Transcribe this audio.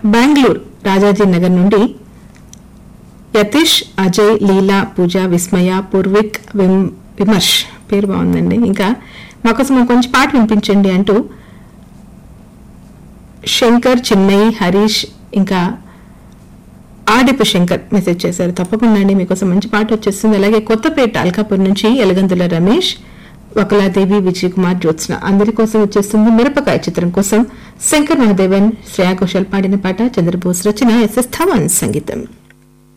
బెంగళూరు రాజాజీ నగర్ నుండి యతీష్ అజయ్ లీలా పూజ విస్మయ పూర్విక్ విమ్- విమర్శ్ పేరు బాగుందండి ఇంకా మాకోసం ఒక కొంచెం పాట వినిపించండి అంటూ శంకర్ చిన్నయ్ హరీష్ ఇంకా ఆడిపు శంకర్ మెసేజ్ చేశారు తప్పకుండా అండి మీకోసం మంచి పాట వచ్చేస్తుంది అలాగే కొత్తపేట అల్కాపూర్ నుంచి ఎలగందుల రమేష్ వకలాదేవి విజయ్ కుమార్ జ్యోత్స్న అందరి కోసం వచ్చేస్తుంది మిరపకాయ చిత్రం కోసం శంకర్ మహాదేవన్ శ్రేయా ఘోషాల్ పాడిన పాట చంద్రబోస్ రచన ఎస్ఎస్ థామన్ సంగీతం